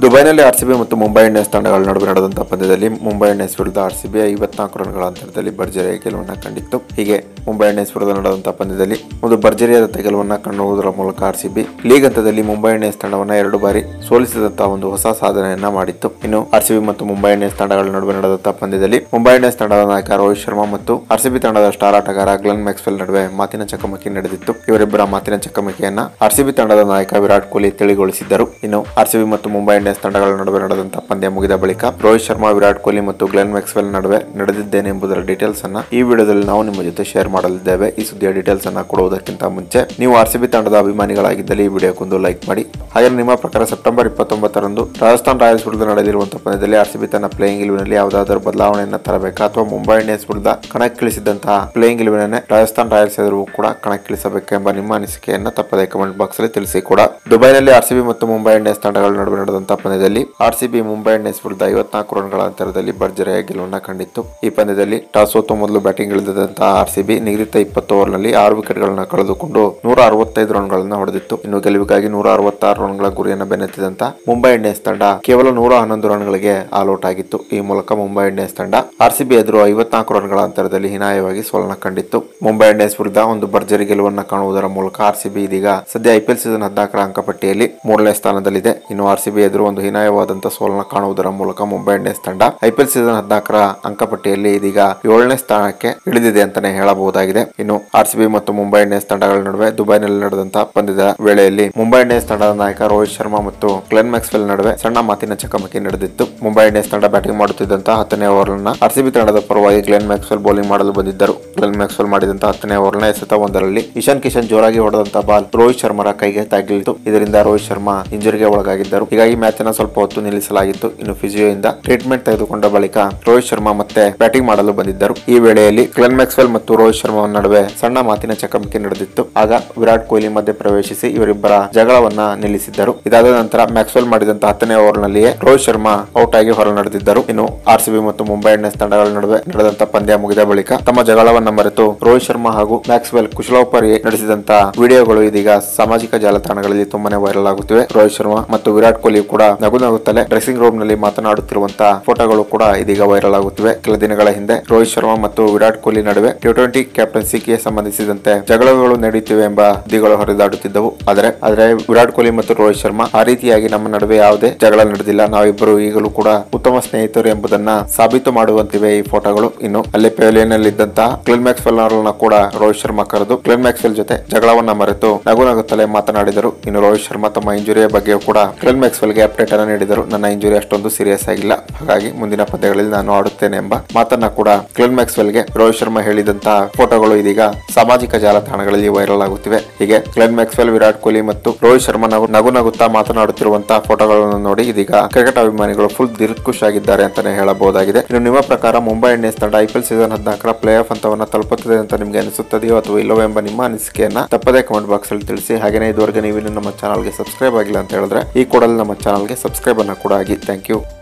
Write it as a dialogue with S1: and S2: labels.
S1: ದುಬೈನಲ್ಲಿ ಆರ್ಸಿಬಿ ಮತ್ತು ಮುಂಬೈ ಇಂಡಿಯನ್ಸ್ ತಂಡಗಳ ನಡುವೆ ನಡೆದಂತಹ ಪಂದ್ಯದಲ್ಲಿ ಮುಂಬೈ ಇಂಡಿಯನ್ಸ್ ವಿರುದ್ಧ ಆರ್ಸಿಬಿ ಐವತ್ನಾಲ್ಕು ರನ್ಗಳ ಅಂತರದಲ್ಲಿ ಭರ್ಜರಿಯ ಗೆಲುವನ್ನು ಕಂಡಿತ್ತು ಹೀಗೆ ಮುಂಬೈ ಇಂಡಿಯನ್ಸ್ ವಿರುದ್ಧ ನಡೆದಂತಹ ಪಂದ್ಯದಲ್ಲಿ ಒಂದು ಭರ್ಜರಿಯಾದ ಗೆಲುವನ್ನು ಕಾಣುವುದರ ಮೂಲಕ ಆರ್ಸಿಬಿ ಲೀಗ್ ಹಂತದಲ್ಲಿ ಮುಂಬೈ ಇಂಡಿಯನ್ಸ್ ತಂಡವನ್ನು ಎರಡು ಬಾರಿ ಸೋಲಿಸಿದಂತಹ ಒಂದು ಹೊಸ ಸಾಧನೆಯನ್ನ ಮಾಡಿತ್ತು ಇನ್ನು ಆರ್ಸಿಬಿ ಮತ್ತು ಮುಂಬೈ ಇಂಡಿಯನ್ಸ್ ತಂಡಗಳ ನಡುವೆ ನಡೆದಂತಹ ಪಂದ್ಯದಲ್ಲಿ ಮುಂಬೈ ಇಂಡಿಯನ್ಸ್ ತಂಡದ ನಾಯಕ ರೋಹಿತ್ ಶರ್ಮಾ ಮತ್ತು ಆರ್ಸಿಬಿ ತಂಡದ ಸ್ಟಾರ್ ಆಟಗಾರ ಗ್ಲೆನ್ ಮ್ಯಾಕ್ಸ್ವೆಲ್ ನಡುವೆ ಮಾತಿನ ಚಕಮಕಿ ನಡೆದಿತ್ತು ಇವರಿಬ್ಬರ ಮಾತಿನ ಚಕಮಕಿಯನ್ನ ಆರ್ಸಿಬಿ ತಂಡದ ನಾಯಕ ವಿರಾಟ್ ಕೊಹ್ಲಿ ತಿಳಿಗೊಳಿಸಿದ್ದರು ಇನ್ನು ಆರ್ಸಿಬಿ ಮತ್ತು ಮುಂಬೈ ಇಂಡಿಯನ್ಸ್ ತಂಡಗಳ ನಡುವೆ ನಡೆದಂತಹ ಪಂದ್ಯ ಮುಗಿದ ಬಳಿಕ ರೋಹಿತ್ ಶರ್ಮಾ ವಿರಾಟ್ ಕೊಹ್ಲಿ ಮತ್ತು ಗ್ಲೆನ್ ಮ್ಯಾಕ್ಸ್ವೆಲ್ ನಡುವೆ ನಡೆದಿದ್ದೇನೆ ಎಂಬುದರ ಡೀಟೇಲ್ಸ್ ಅನ್ನ ಈ ವಿಡಿಯೋದಲ್ಲಿ ನಾವು ನಿಮ್ಮ ಜೊತೆ ಶೇರ್ ಮಾಡಲಿದ್ದೇವೆ ಈ ಸುದ್ದಿಯ ಡೀಟೇಲ್ಸ್ ಅನ್ನ ಕೊಡುವುದಕ್ಕಿಂತ ಮುಂಚೆ ನೀವು ಆರ್ಸಿಬಿ ತಂಡದ ಅಭಿಮಾನಿಗಳಾಗಿದ್ದಲ್ಲಿ ಈ ವಿಡಿಯೋಕ್ಕೊಂದು ಲೈಕ್ ಮಾಡಿ ಹಾಗೆ ನಿಮ್ಮ ಪ್ರಕಾರ ಸೆಪ್ಟೆಂಬರ್ ಇಪ್ಪತ್ತೊಂಬತ್ತರಂದು ರಾಜಸ್ಥಾನ್ ರಾಯಲ್ಸ್ ವಿರುದ್ಧ ನಡೆದಿರುವಂತಹ ಪಂದ್ಯದಲ್ಲಿ ಆರ್ಸಿಬಿ ತನ್ನ ಪ್ಲೇಯಿಂಗ್ ಇಲೆವೆನಲ್ಲಿ ಯಾವುದಾದರೂ ಬದಲಾವಣೆಯನ್ನು ತರಬೇಕಾ ಅಥವಾ ಮುಂಬೈ ಇಂಡಿಯನ್ಸ್ ವಿರುದ್ಧ ಕಣಕ್ಕಿಳಿಸಿದಂತಹ ಪ್ಲೇಯಿಂಗ್ ಇಲೆವೆನ್ ರಾಜಸ್ಥಾನ್ ರಾಯಲ್ಸ್ ಎದುರು ಕೂಡ ಕಣಕ್ಕಿಳಿಸಬೇಕು ಎಂಬ ನಿಮ್ಮ ಅನಿಸಿಕೆಯನ್ನು ತಪ್ಪದೆ ಕಮೆಂಟ್ ಬಾಕ್ಸ್ ಅಲ್ಲಿ ತಿಳಿಸಿ ಕೂಡ ದುಬೈನಲ್ಲಿ ಆರ್ಸಿಬಿ ಮತ್ತು ಮುಂಬೈ ಇಂಡಿಯನ್ಸ್ ತಂಡಗಳ ನಡುವೆ ನಡೆದಂತಹ ಪಂದ್ಯದಲ್ಲಿ ಆರ್ಸಿಬಿ ಮುಂಬೈ ಇಂಡಿಯನ್ಸ್ ವಿರುದ್ಧ ಐವತ್ನಾಲ್ಕು ರನ್ಗಳ ಅಂತರದಲ್ಲಿ ಭರ್ಜರಿಯ ಗೆಲುವನ್ನು ಕಂಡಿತ್ತು ಈ ಪಂದ್ಯದಲ್ಲಿ ಟಾಸ್ ಸೋತು ಮೊದಲು ಬ್ಯಾಟಿಂಗ್ ಇಳಿದಂತಹ ಆರ್ಸಿಬಿ ನಿಗದಿತ ಇಪ್ಪತ್ತು ಓವರ್ನಲ್ಲಿ ಆರು ವಿಕೆಟ್ಗಳನ್ನು ಕಳೆದುಕೊಂಡು ನೂರ ಅರವತ್ತೈದು ರನ್ಗಳನ್ನು ಹೊಡೆದಿತ್ತು ಇನ್ನು ಗೆಲುವಿಗಾಗಿ ನೂರ ಅರವತ್ತಾರು ರನ್ಗಳ ಗುರಿಯನ್ನು ಬೆನ್ನತ್ತಿದಂತ ಮುಂಬೈ ಇಂಡಿಯನ್ಸ್ ತಂಡ ಕೇವಲ ನೂರ ಹನ್ನೊಂದು ರನ್ಗಳಿಗೆ ಆಲ್ ಔಟ್ ಆಗಿತ್ತು ಈ ಮೂಲಕ ಮುಂಬೈ ಇಂಡಿಯನ್ಸ್ ತಂಡ ಆರ್ಸಿಬಿ ಎದುರು ಐವತ್ನಾಲ್ಕು ರನ್ಗಳ ಅಂತರದಲ್ಲಿ ಹೀನಾಯವಾಗಿ ಸೋಲನ್ನ ಕಂಡಿತ್ತು ಮುಂಬೈ ಇಂಡಿಯನ್ಸ್ ವಿರುದ್ಧ ಒಂದು ಭರ್ಜರಿ ಗೆಲುವನ್ನು ಕಾಣುವುದರ ಮೂಲಕ ಆರ್ಸಿಬಿ ಇದೀಗ ಸದ್ಯ ಐಪಿಎಲ್ ಸೀಸನ್ ಹದಿನಾಲ್ಕರ ಅಂಕಪಟ್ಟಿಯಲ್ಲಿ ಮೂರನೇ ಸ್ಥಾನದಲ್ಲಿದೆ ಇನ್ನು ಆರ್ಸಿಬಿ ಎದುರು ಒಂದು ಹೀನಾಯವಾದಂತಹ ಸೋಲನ್ನ ಕಾಣುವುದರ ಮೂಲಕ ಮುಂಬೈ ಇಂಡಿಯನ್ಸ್ ತಂಡ ಐಪಿಎಲ್ ಸೀಸನ್ ಹದಿನಾಲ್ಕರ ಅಂಕಪಟ್ಟಿಯಲ್ಲಿ ಇದೀಗ ಏಳನೇ ಸ್ಥಾನಕ್ಕೆ ಇಳಿದಿದೆ ಅಂತಾನೆ ಹೇಳಬಹುದಾಗಿದೆ ಇನ್ನು ಆರ್ಸಿಬಿ ಮತ್ತು ಮುಂಬೈ ಇಂಡಿಯನ್ಸ್ ತಂಡಗಳ ನಡುವೆ ದುಬೈನಲ್ಲಿ ನಡೆದಂತಹ ಪಂದ್ಯದ ವೇಳೆಯಲ್ಲಿ ಮುಂಬೈ ಇಂಡಿಯನ್ಸ್ ತಂಡದ ನಾಯಕ ರೋಹಿತ್ ಶರ್ಮಾ ಮತ್ತು ಗ್ಲೆನ್ ಮ್ಯಾಕ್ಸ್ವೆಲ್ ನಡುವೆ ಸಣ್ಣ ಮಾತಿನ ಚಕಮಕಿ ನಡೆದಿತ್ತು ಮುಂಬೈ ಇಂಡಿಯನ್ಸ್ ತಂಡ ಬ್ಯಾಟಿಂಗ್ ಮಾಡುತ್ತಿದ್ದಂತಹ ಹತ್ತನೇ ಓವರ್ನ ಆರ್ಸಿಬಿ ತಂಡದ ಪರವಾಗಿ ಗ್ಲೆನ್ ಮ್ಯಾಕ್ಸ್ವೆಲ್ ಬೌಲಿಂಗ್ ಮಾಡಲು ಬಂದಿದ್ದರು ಗ್ಲೆನ್ ಮ್ಯಾಕ್ಸ್ವೆಲ್ ಮಾಡಿದಂತಹ ಹತ್ತನೇ ಓವರ್ನ ಎಸೆತ ಒಂದರಲ್ಲಿ ಇಶಾನ್ ಕಿಶನ್ ಜೋರಾಗಿ ಹೊಡೆದಂತಹ ಬಾಲ್ ರೋಹಿತ್ ಶರ್ಮರ ಕೈಗೆ ತಗುಲಿತು ಇದರಿಂದ ರೋಹಿತ್ ಶರ್ಮಾ ಇಂಜುರಿಗೆ ಒಳಗಾಗಿದ್ದರು ಹೀಗಾಗಿ ಮ್ಯಾಚ್ ಅನ್ನ ಸ್ವಲ್ಪ ಹೊತ್ತು ನಿಲ್ಲಿಸಲಾಗಿತ್ತು ಇನ್ನು ಫಿಸಿಯೋಯಿಂದ ಟ್ರೀಟ್ಮೆಂಟ್ ತೆಗೆದುಕೊಂಡ ಬಳಿಕ ರೋಹಿತ್ ಶರ್ಮಾ ಮತ್ತೆ ಬ್ಯಾಟಿಂಗ್ ಮಾಡಲು ಬಂದಿದ್ದರು ಈ ವೇಳೆಯಲ್ಲಿ ಗ್ಲೆನ್ ಮ್ಯಾಕ್ಸ್ವೆಲ್ ಮತ್ತು ರೋಹಿತ್ ಶರ್ಮಾ ನಡುವೆ ಸಣ್ಣ ಮಾತಿನ ಚಕಮಕಿ ನಡೆದಿತ್ತು ಆಗ ವಿರಾಟ್ ಕೊಹ್ಲಿ ಮಧ್ಯೆ ಪ್ರವೇಶಿಸಿ ಇವರಿಬ್ಬರ ಜಗಳವನ್ನ ನಿಲ್ಲಿಸಿದ್ದರು ಇದಾದ ನಂತರ ಮ್ಯಾಕ್ಸ್ವೆಲ್ ಮಾಡಿದಂತಹ ಹತ್ತನೇ ಓವರ್ನಲ್ಲಿಯೇ ರೋಹಿತ್ ಶರ್ಮಾ ಔಟ್ ಆಗಿ ಹೊರ ನಡೆದಿದ್ದರು ಇನ್ನು ಆರ್ಸಿಬಿ ಮತ್ತು ಮುಂಬೈ ಇಂಡಿಯನ್ಸ್ ತಂಡಗಳ ನಡುವೆ ನಡೆದಂತಹ ಪಂದ್ಯ ಮುಗಿದ ಬಳಿಕ ತಮ್ಮ ಜಗಳವನ್ನ ಮರೆತು ರೋಹಿತ್ ಶರ್ಮಾ ಹಾಗೂ ಮ್ಯಾಕ್ಸ್ವೆಲ್ ಕುಶಲೋಪರಿ ನಡೆಸಿದಂತಹ ವಿಡಿಯೋಗಳು ಇದೀಗ ಸಾಮಾಜಿಕ ಜಾಲತಾಣಗಳಲ್ಲಿ ತುಂಬಾನೇ ವೈರಲ್ ಆಗುತ್ತಿವೆ ರೋಹಿತ್ ಶರ್ಮಾ ಮತ್ತು ವಿರಾಟ್ ಕೊಹ್ಲಿ ಕೂಡ ನಗು ನಗುತ್ತಲೇ ಡ್ರೆಸ್ಸಿಂಗ್ ರೂಮ್ ನಲ್ಲಿ ಮಾತನಾಡುತ್ತಿರುವಂತಹ ಫೋಟೋಗಳು ಕೂಡ ಇದೀಗ ವೈರಲ್ ಆಗುತ್ತಿವೆ ಕೆಲ ದಿನಗಳ ಹಿಂದೆ ರೋಹಿತ್ ಶರ್ಮಾ ಮತ್ತು ವಿರಾಟ್ ಕೊಹ್ಲಿ ನಡುವೆ ಟಿ ಟ್ವೆಂಟಿ ಕ್ಯಾಪ್ಟನ್ಸಿಗೆ ಸಂಬಂಧಿಸಿದಂತೆ ಜಗಳಗಳು ನಡೆಯುತ್ತಿವೆ ಎಂಬ ಸುದ್ದಿಗಳು ಹರಿದಾಡುತ್ತಿದ್ದವು ಆದರೆ ಆದರೆ ವಿರಾಟ್ ಕೊಹ್ಲಿ ಮತ್ತು ರೋಹಿತ್ ಶರ್ಮಾ ಆ ರೀತಿಯಾಗಿ ನಮ್ಮ ನಡುವೆ ಯಾವುದೇ ಜಗಳ ನಡೆದಿಲ್ಲ ನಾವಿಬ್ಬರು ಈಗಲೂ ಕೂಡ ಉತ್ತಮ ಸ್ನೇಹಿತರು ಎಂಬುದನ್ನ ಸಾಬೀತು ಮಾಡುವಂತಿವೆ ಈ ಫೋಟೋಗಳು ಇನ್ನು ಅಲ್ಲಿ ಪೆವಿಲಿಯನ್ ನಲ್ಲಿ ಇದ್ದಂತಹ ಕ್ಲಿನ್ ಮ್ಯಾಕ್ಸ್ವೆಲ್ ಅವರನ್ನ ಕೂಡ ರೋಹಿತ್ ಶರ್ಮಾ ಕರೆದು ಕ್ಲಿನ್ ಮ್ಯಾಕ್ಸ್ವೆಲ್ ಜೊತೆ ಜಗಳವನ್ನ ಮರೆತು ನಗು ನಗುತ್ತಲೇ ಮಾತನಾಡಿದರು ಇನ್ನು ರೋಹಿತ್ ಶರ್ಮಾ ತಮ್ಮ ಇಂಜುರಿಯ ಬಗ್ಗೆ ಕೂಡ ಕ್ಲಿನ್ ಮ್ಯಾಕ್ಸ್ವೆಲ್ ಗೆ ಅಪ್ಡೇಟ್ ಅನ್ನು ನೀಡಿದರು ನನ್ನ ಇಂಜುರಿ ಅಷ್ಟೊಂದು ಸೀರಿಯಸ್ ಆಗಿಲ್ಲ ಹಾಗಾಗಿ ಮುಂದಿನ ಪಂದ್ಯಗಳಲ್ಲಿ ನಾನು ಆಡುತ್ತೇನೆ ಎಂಬ ಮಾತನ್ನ ಕೂಡ ಕ್ಲಿನ್ ಮ್ಯಾಕ್ಸ್ವೆಲ್ ಗೆ ರೋಹಿತ್ ಶರ್ಮಾ ಹೇಳಿದಂತಹ ಫೋಟೋಗಳು ಇದೀಗ ಸಾಮಾಜಿಕ ಜಾಲತಾಣಗಳಲ್ಲಿ ವೈರಲ್ ಆಗುತ್ತಿವೆ ಹೀಗೆ ಕ್ಲಿನ್ ಮ್ಯಾಕ್ಸ್ವೆಲ್ ವಿರಾಟ್ ಕೊಹ್ಲಿ ಮತ್ತು ರೋಹಿತ್ ಶರ್ಮಾ ನಗು ನಗು ನಗುತ್ತಾ ಮಾತನಾಡುತ್ತಿರುವಂತಹ ಫೋಟೋಗಳನ್ನು ನೋಡಿ ಇದೀಗ ಕ್ರಿಕೆಟ್ ಅಭಿಮಾನಿಗಳು ಫುಲ್ ದಿಲ್ಖುಷ್ ಆಗಿದ್ದಾರೆ ಅಂತಾನೆ ಹೇಳಬಹುದಾಗಿದೆ ಇನ್ನು ನಿಮ್ಮ ಪ್ರಕಾರ ಮುಂಬೈ ಇಂಡಿಯನ್ಸ್ ತಂಡ ಐಪಿಎಲ್ ಸೀಸನ್ ಹದಿನಾಲ್ಕರ ಪ್ಲೇ ಆಫ್ ಹಂತವನ್ನ ತಲುಪುತ್ತದೆ ಅಂತ ನಿಮ್ಗೆ ಅನಿಸುತ್ತದೆಯೋ ಅಥವಾ ಇಲ್ಲವೋ ಎಂಬ ನಿಮ್ಮ ಅನಿಸಿಕೆಯನ್ನ ತಪ್ಪದೇ ಕಮೆಂಟ್ ಬಾಕ್ಸ್ ಅಲ್ಲಿ ತಿಳಿಸಿ ಹಾಗೆಯೇ ಇದುವರೆಗೆ ನೀವು ಇನ್ನೂ ನಮ್ಮ ಚಾನಲ್ಗೆ ಸಬ್ಸ್ಕ್ರೈಬ್ ಆಗಿಲ್ಲ ಅಂತ ಹೇಳಿದ್ರೆ ಈ ಕೂಡಲೇ ನಮ್ಮ ಚಾನಲ್ಗೆ ಸಬ್ಸ್ಕ್ರೈಬ್ ಅನ್ನ ಕೂಡ ಆಗಿ ಥ್ಯಾಂಕ್ ಯು